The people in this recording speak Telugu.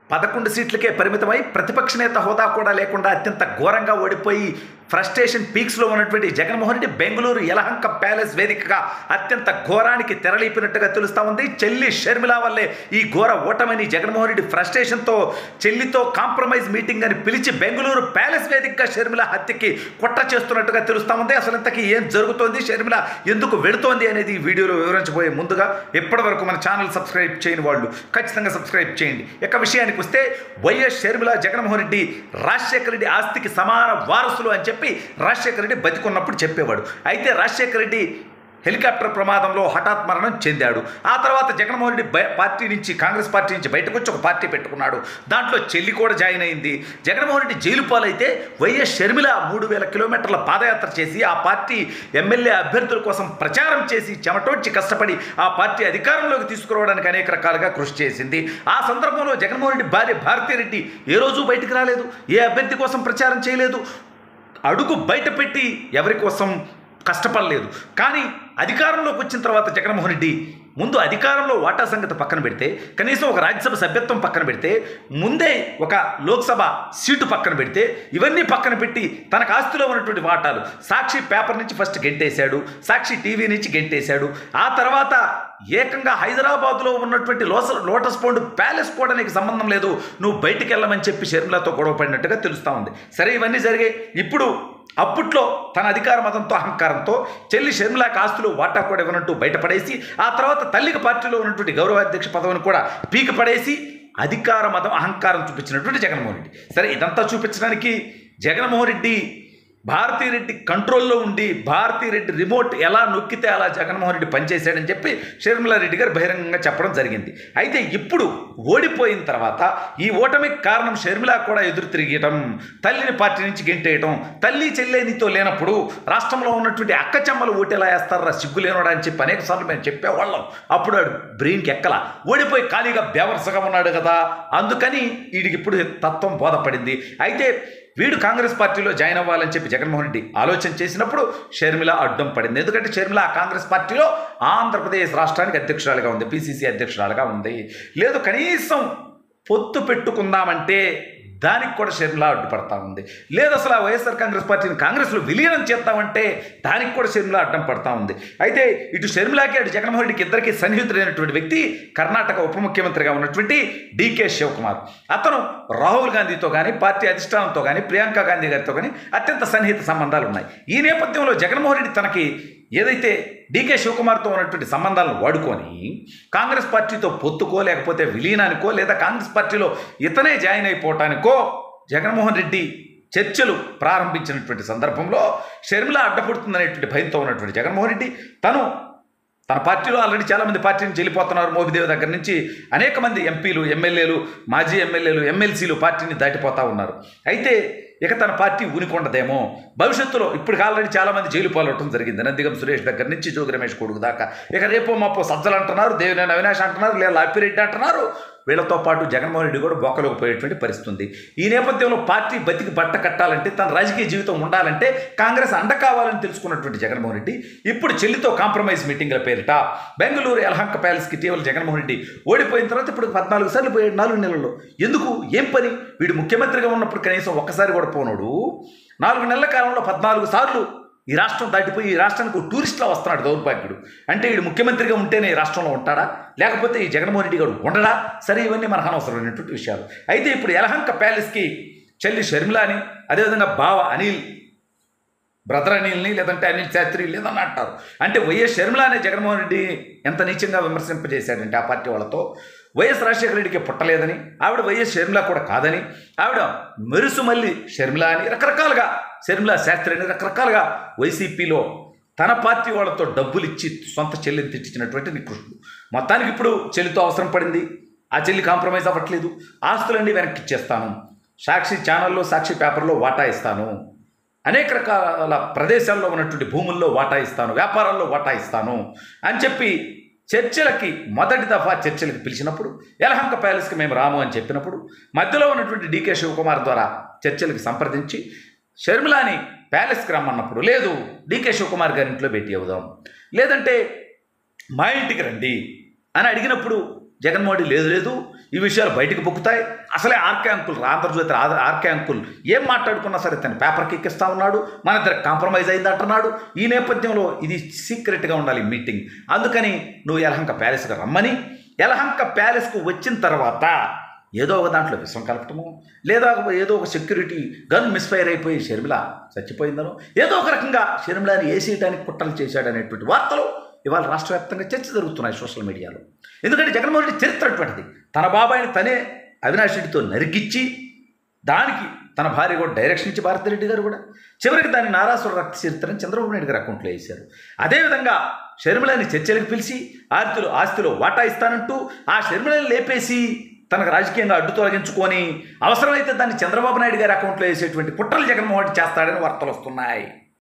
పదకొండు సీట్లకే పరిమితమై ప్రతిపక్ష నేత హోదా కూడా లేకుండా అత్యంత ఘోరంగా ఓడిపోయి ఫ్రస్ట్రేషన్ పీక్స్లో ఉన్నటువంటి జగన్మోహన్ రెడ్డి బెంగళూరు యలహంక ప్యాలెస్ వేదికగా అత్యంత ఘోరానికి తెరలేపినట్టుగా తెలుస్తా ఉంది చెల్లి షర్మిల వల్లే ఈ ఘోర ఓటమిని జగన్మోహన్ రెడ్డి ఫ్రస్ట్రేషన్తో చెల్లితో కాంప్రమైజ్ మీటింగ్ అని పిలిచి బెంగళూరు ప్యాలెస్ వేదికగా షర్మిల హత్యకి కుట్ర చేస్తున్నట్టుగా తెలుస్తా ఉంది అసలు ఇంతకీ ఏం జరుగుతోంది షర్మిల ఎందుకు వెడుతోంది అనేది ఈ వీడియోలో వివరించబోయే ముందుగా ఇప్పటి వరకు మన ఛానల్ సబ్స్క్రైబ్ చేయని వాళ్ళు ఖచ్చితంగా సబ్స్క్రైబ్ చేయండి ఇక విషయానికి వస్తే వైఎస్ షర్మిల జగన్మోహన్ రెడ్డి రాజశేఖర రెడ్డి ఆస్తికి సమాన వారసులు అని చెప్పి రాజశేఖర రెడ్డి బతికున్నప్పుడు చెప్పేవాడు అయితే రాజశేఖర రెడ్డి హెలికాప్టర్ ప్రమాదంలో హఠాత్ మరణం చెందాడు ఆ తర్వాత జగన్మోహన్ రెడ్డి బయ- పార్టీ నుంచి కాంగ్రెస్ పార్టీ నుంచి బయటకు వచ్చి ఒక పార్టీ పెట్టుకున్నాడు దాంట్లో చెల్లి కూడా జాయిన్ అయింది జగన్మోహన్ రెడ్డి జైలు పాలైతే వైఎస్ షర్మిల మూడు వేల కిలోమీటర్ల పాదయాత్ర చేసి ఆ పార్టీ ఎమ్మెల్యే అభ్యర్థుల కోసం ప్రచారం చేసి చెమటోడ్చి కష్టపడి ఆ పార్టీ అధికారంలోకి తీసుకురావడానికి అనేక రకాలుగా కృషి చేసింది ఆ సందర్భంలో జగన్మోహన్ రెడ్డి భార్య భారతీరెడ్డి ఏ రోజు బయటకు రాలేదు ఏ అభ్యర్థి కోసం ప్రచారం చేయలేదు అడుగు బయట పెట్టి ఎవరి కోసం కష్టపడలేదు కానీ అధికారంలోకి వచ్చిన తర్వాత జగన్మోహన్ రెడ్డి ముందు అధికారంలో వాటా సంగతి పక్కన పెడితే కనీసం ఒక రాజ్యసభ సభ్యత్వం పక్కన పెడితే ముందే ఒక లోక్సభ సీటు పక్కన పెడితే ఇవన్నీ పక్కన పెట్టి తనకు ఆస్తిలో ఉన్నటువంటి వాటాలు సాక్షి పేపర్ నుంచి ఫస్ట్ గెంటేశాడు సాక్షి టీవీ నుంచి గెంటేశాడు ఆ తర్వాత ఏకంగా హైదరాబాద్లో ఉన్నటువంటి లోస లోటస్ పాండ్ ప్యాలెస్ కూడా నీకు సంబంధం లేదు నువ్వు బయటికి వెళ్ళమని చెప్పి షర్మిలతో గొడవ పడినట్టుగా తెలుస్తూ ఉంది సరే ఇవన్నీ జరిగాయి ఇప్పుడు అప్పట్లో తన అధికార మతంతో అహంకారంతో చెల్లి షర్మిలాకి ఆస్తులు వాటా కూడా ఇవ్వనట్టు బయటపడేసి ఆ తర్వాత తల్లికి పార్టీలో ఉన్నటువంటి గౌరవాధ్యక్ష పదవిని కూడా పీక పడేసి అధికార మతం అహంకారం చూపించినటువంటి జగన్మోహన్ రెడ్డి సరే ఇదంతా చూపించడానికి జగన్మోహన్ రెడ్డి భారతీరెడ్డి కంట్రోల్లో ఉండి భారతీరెడ్డి రిమోట్ ఎలా నొక్కితే అలా జగన్మోహన్ రెడ్డి పనిచేశాడని చెప్పి షర్మిలారెడ్డి గారు బహిరంగంగా చెప్పడం జరిగింది అయితే ఇప్పుడు ఓడిపోయిన తర్వాత ఈ ఓటమికి కారణం షర్మిల కూడా ఎదురు తిరిగటం తల్లిని పార్టీ నుంచి గెంటేయటం తల్లి చెల్లె నీతో లేనప్పుడు రాష్ట్రంలో ఉన్నటువంటి అక్క చెమ్మలు ఓటు ఎలా వేస్తారా సిగ్గు లేనోడా అని చెప్పి అనేక సార్లు మేము చెప్పేవాళ్ళం అప్పుడు వాడు బ్రెయిన్కి ఎక్కల ఓడిపోయి ఖాళీగా బేవర్సగా ఉన్నాడు కదా అందుకని వీడికి ఇప్పుడు తత్వం బోధపడింది అయితే వీడు కాంగ్రెస్ పార్టీలో జాయిన్ అవ్వాలని చెప్పి జగన్మోహన్ రెడ్డి ఆలోచన చేసినప్పుడు షర్మిల అడ్డం పడింది ఎందుకంటే షర్మిల ఆ కాంగ్రెస్ పార్టీలో ఆంధ్రప్రదేశ్ రాష్ట్రానికి అధ్యక్షురాలుగా ఉంది పిసిసి అధ్యక్షురాలుగా ఉంది లేదు కనీసం పొత్తు పెట్టుకుందామంటే దానికి కూడా షర్మిల అడ్డుపడతా ఉంది లేదు అసలు ఆ వైఎస్ఆర్ కాంగ్రెస్ పార్టీని కాంగ్రెస్లో విలీనం చేద్దామంటే దానికి కూడా షర్మిల అడ్డం పడతా ఉంది అయితే ఇటు షర్మిలాకి అటు జగన్మోహన్ రెడ్డికి ఇద్దరికి సన్నిహితుడైనటువంటి వ్యక్తి కర్ణాటక ఉప ముఖ్యమంత్రిగా ఉన్నటువంటి డికే శివకుమార్ అతను రాహుల్ గాంధీతో కానీ పార్టీ అధిష్టానంతో కానీ ప్రియాంక గాంధీ గారితో కానీ అత్యంత సన్నిహిత సంబంధాలు ఉన్నాయి ఈ నేపథ్యంలో జగన్మోహన్ రెడ్డి తనకి ఏదైతే డీకే శివకుమార్తో ఉన్నటువంటి సంబంధాలను వాడుకొని కాంగ్రెస్ పార్టీతో పొత్తుకో లేకపోతే విలీనానికో లేదా కాంగ్రెస్ పార్టీలో ఇతనే జాయిన్ అయిపోవటానికో జగన్మోహన్ రెడ్డి చర్చలు ప్రారంభించినటువంటి సందర్భంలో షర్మిల అడ్డపడుతుందనేటువంటి భయంతో ఉన్నటువంటి జగన్మోహన్ రెడ్డి తను తన పార్టీలో ఆల్రెడీ చాలామంది పార్టీ నుంచి వెళ్ళిపోతున్నారు మోబిదేవి దగ్గర నుంచి అనేక మంది ఎంపీలు ఎమ్మెల్యేలు మాజీ ఎమ్మెల్యేలు ఎమ్మెల్సీలు పార్టీని దాటిపోతా ఉన్నారు అయితే ఇక తన పార్టీ ఊనికొండదేమో భవిష్యత్తులో ఇప్పుడు ఆల్రెడీ చాలామంది జైలు పాలవటం జరిగింది నందిగం సురేష్ దగ్గర నుంచి జోగి రమేష్ కొడుకు దాకా ఇక రేపో మాపో సజ్జలు అంటున్నారు దేవినేని అవినాష్ అంటున్నారు లేదా అప్పిరెడ్డి అంటున్నారు వీళ్ళతో పాటు జగన్మోహన్ రెడ్డి కూడా బొక్కలోకి పోయేటువంటి పరిస్థితి ఉంది ఈ నేపథ్యంలో పార్టీ బతికి బట్ట కట్టాలంటే తన రాజకీయ జీవితం ఉండాలంటే కాంగ్రెస్ అండ కావాలని తెలుసుకున్నటువంటి జగన్మోహన్ రెడ్డి ఇప్పుడు చెల్లితో కాంప్రమైజ్ మీటింగ్ల పేరిట బెంగళూరు యలహంక ప్యాలెస్కి ఇటీవల జగన్మోహన్ రెడ్డి ఓడిపోయిన తర్వాత ఇప్పుడు పద్నాలుగు సార్లు పోయాడు నాలుగు నెలల్లో ఎందుకు ఏం పని వీడు ముఖ్యమంత్రిగా ఉన్నప్పుడు కనీసం ఒక్కసారి కూడా పోనోడు నాలుగు నెలల కాలంలో పద్నాలుగు సార్లు ఈ రాష్ట్రం దాటిపోయి ఈ రాష్ట్రానికి ఒక టూరిస్ట్లా వస్తున్నాడు దౌర్భాగ్యుడు అంటే వీడు ముఖ్యమంత్రిగా ఉంటేనే ఈ రాష్ట్రంలో ఉంటాడా లేకపోతే ఈ జగన్మోహన్ రెడ్డి గారు ఉండడా సరే ఇవన్నీ మనకు అనవసరమైనటువంటి విషయాలు అయితే ఇప్పుడు యలహంక ప్యాలెస్కి చెల్లి షర్మిలాని అదేవిధంగా బావ అనిల్ బ్రదర్ అనిల్ని లేదంటే అనిల్ శాస్త్రి లేదని అంటారు అంటే వైఎస్ షర్మిల అనే జగన్మోహన్ రెడ్డి ఎంత నీచంగా విమర్శింపజేశాడంటే ఆ పార్టీ వాళ్ళతో వైఎస్ రాజశేఖర రెడ్డికి పుట్టలేదని ఆవిడ వైఎస్ షర్మిల కూడా కాదని ఆవిడ మెరుసు మళ్ళీ షర్మిల అని రకరకాలుగా షర్మిల శాస్త్రి అని రకరకాలుగా వైసీపీలో తన పార్టీ వాళ్ళతో డబ్బులు ఇచ్చి సొంత చెల్లిని తిట్టించినటువంటి నికృష్టుడు మొత్తానికి ఇప్పుడు చెల్లితో అవసరం పడింది ఆ చెల్లి కాంప్రమైజ్ అవ్వట్లేదు ఆస్తులన్నీ వెనక్కి ఇచ్చేస్తాను సాక్షి ఛానల్లో సాక్షి పేపర్లో వాటా ఇస్తాను అనేక రకాల ప్రదేశాల్లో ఉన్నటువంటి భూముల్లో వాటా ఇస్తాను వ్యాపారాల్లో వాటా ఇస్తాను అని చెప్పి చర్చలకి మొదటి దఫా చర్చలకి పిలిచినప్పుడు యలహంక ప్యాలెస్కి మేము రాము అని చెప్పినప్పుడు మధ్యలో ఉన్నటువంటి డీకే శివకుమార్ ద్వారా చర్చలకి సంప్రదించి షర్మిలాని ప్యాలెస్కి రమ్మన్నప్పుడు లేదు డీకే శివకుమార్ గారి ఇంట్లో భేటీ అవుదాం లేదంటే మా ఇంటికి రండి అని అడిగినప్పుడు జగన్మోహన్ రెడ్డి లేదు లేదు ఈ విషయాలు బయటకు పొక్కుతాయి అసలే ఆర్కే అంకుల్ ఆంధ్రజ్యోతి ఆ- ఆర్కే అంకుల్ ఏం మాట్లాడుకున్నా సరే తను పేపర్కి ఎక్కిస్తా ఉన్నాడు మన ఇద్దరు కాంప్రమైజ్ అయింది అంటున్నాడు ఈ నేపథ్యంలో ఇది సీక్రెట్గా ఉండాలి ఈ మీటింగ్ అందుకని నువ్వు యలహంక ప్యాలెస్కి రమ్మని యలహంక ప్యాలెస్కు వచ్చిన తర్వాత ఏదో ఒక దాంట్లో విషం కలపటము లేదా ఒక- ఏదో ఒక సెక్యూరిటీ గన్ మిస్ఫైర్ అయిపోయి షర్మిల చచ్చిపోయిందనో ఏదో ఒక రకంగా షర్మిలాని వేసేయడానికి కుట్రలు చేశాడనేటువంటి వార్తలు ఇవాళ రాష్ట్ర వ్యాప్తంగా చర్చ జరుగుతున్నాయి సోషల్ మీడియాలో ఎందుకంటే జగన్మోహన్ రెడ్డి చరిత్ర అటువంటిది తన బాబాయిని తనే అవినాష్ రెడ్డితో నరికిచ్చి దానికి తన భార్య కూడా డైరెక్షన్ ఇచ్చి భారతిరెడ్డి గారు కూడా చివరికి దాన్ని నారాసుర రక్త చరిత్రని చంద్రబాబు నాయుడు గారి అకౌంట్లో వేశారు అదేవిధంగా షర్మిలని చర్చలకు పిలిచి ఆస్తిలో ఆస్తిలో వాటా ఇస్తానంటూ ఆ షర్మిలని లేపేసి తనకు రాజకీయంగా అడ్డు తొలగించుకొని అవసరమైతే దాన్ని చంద్రబాబు నాయుడు గారి అకౌంట్లో వేసేటువంటి కుట్రలు జగన్మోహన్ రెడ్డి చేస్తాడని వార్తలు వస్తున్నాయి